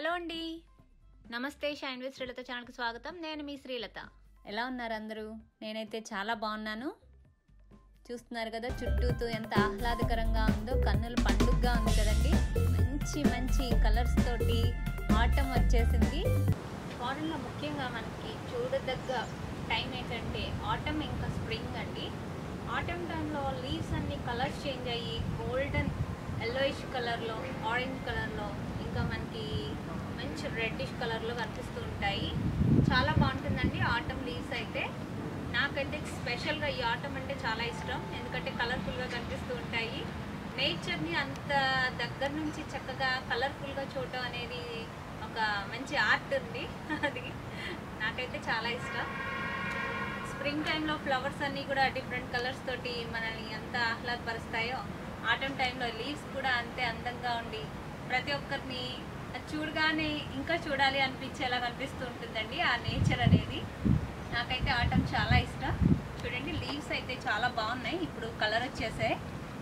hello అండి నమస్తే shine with Srilatha ఛానల్కి స్వాగతం నేను మీ శ్రీలత ఎలా ఉన్నారు అందరూ నేనైతే చాలా బాగున్నాను చూస్తున్నారు కదా చుట్టూతో ఎంత ఆహ్లాదకరంగా ఉందో కన్నుల పండుగగా ఉంది కదండి మంచి మంచి కలర్స్ తోటి ఆటం వచ్చేసింది ఫారెన్లో ముఖ్యంగా మనకి చూడదగ్గ టైం ఏంటంటే ఆటమ్ ఇంకా స్ప్రింగ్ అండి ఆటమ్ టైంలో లీవ్స్ అన్ని కలర్స్ చేంజ్ అయ్యి గోల్డెన్ ఎల్లోయిష్ కలర్లో ఆరెంజ్ కలర్లో ఇంకా మనకి మంచి రెడ్డిష్ కలర్లో కనిపిస్తూ ఉంటాయి చాలా బాగుంటుందండి ఆటమ్ లీవ్స్ అయితే నాకైతే స్పెషల్గా ఈ ఆటం అంటే చాలా ఇష్టం ఎందుకంటే కలర్ఫుల్గా కనిపిస్తూ ఉంటాయి నేచర్ని అంత దగ్గర నుంచి చక్కగా కలర్ఫుల్గా చూడటం అనేది ఒక మంచి ఆర్ట్ ఉంది అది నాకైతే చాలా ఇష్టం స్ప్రింగ్ టైంలో ఫ్లవర్స్ అన్నీ కూడా డిఫరెంట్ కలర్స్ తోటి మనల్ని ఎంత ఆహ్లాదపరుస్తాయో ఆటమ్ టైంలో లీవ్స్ కూడా అంతే అందంగా ఉండి ప్రతి ఒక్కరిని అది చూడగానే ఇంకా చూడాలి అనిపించేలా కనిపిస్తూ ఉంటుందండి ఆ నేచర్ అనేది నాకైతే ఆటమ్ చాలా ఇష్టం చూడండి లీవ్స్ అయితే చాలా బాగున్నాయి ఇప్పుడు కలర్ వచ్చేసాయి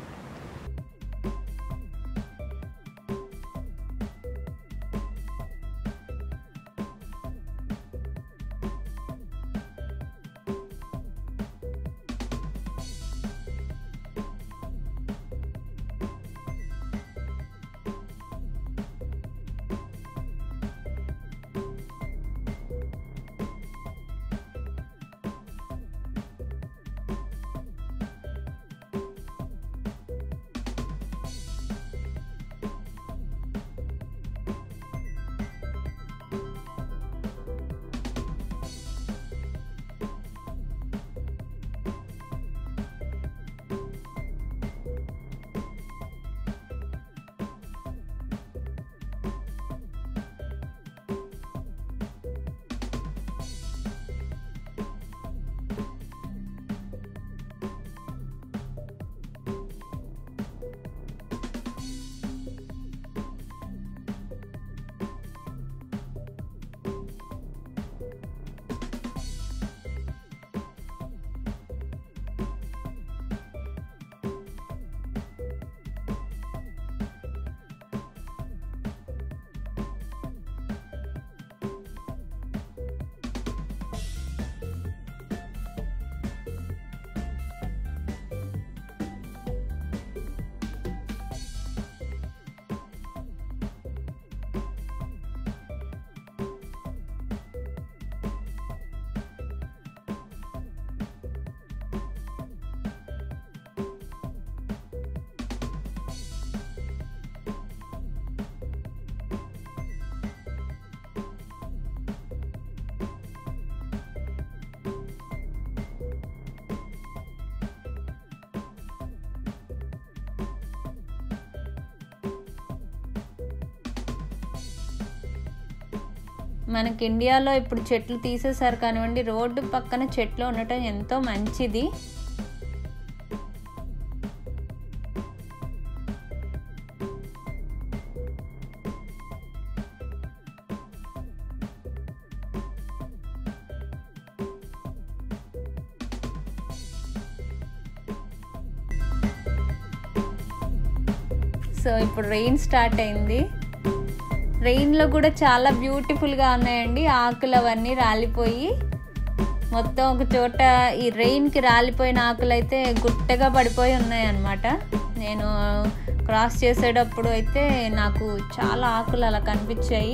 మనకి ఇండియాలో ఇప్పుడు చెట్లు తీసేశారు కానివ్వండి రోడ్డు పక్కన చెట్లు ఉండటం ఎంతో మంచిది సో ఇప్పుడు రెయిన్ స్టార్ట్ అయింది రెయిన్లో కూడా చాలా బ్యూటిఫుల్గా ఉన్నాయండి ఆకులు అవన్నీ రాలిపోయి మొత్తం ఒక చోట ఈ రెయిన్కి రాలిపోయిన ఆకులు అయితే గుట్టగా పడిపోయి ఉన్నాయి అన్నమాట నేను క్రాస్ చేసేటప్పుడు అయితే నాకు చాలా ఆకులు అలా కనిపించాయి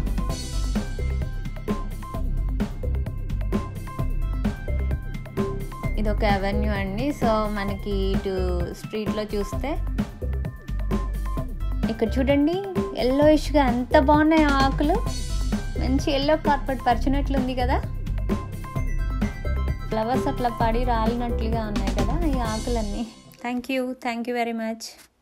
ఇది ఒక అవెన్యూ అండి సో మనకి ఇటు స్ట్రీట్లో చూస్తే ఇక్కడ చూడండి ఎల్లోయిష్గా ఎంత బాగున్నాయి ఆకులు మంచి ఎల్లో కార్పెట్ పరిచినట్లుంది కదా ఫ్లవర్స్ అట్లా పడి రాలినట్లుగా ఉన్నాయి కదా ఈ ఆకులన్నీ thank you thank you very much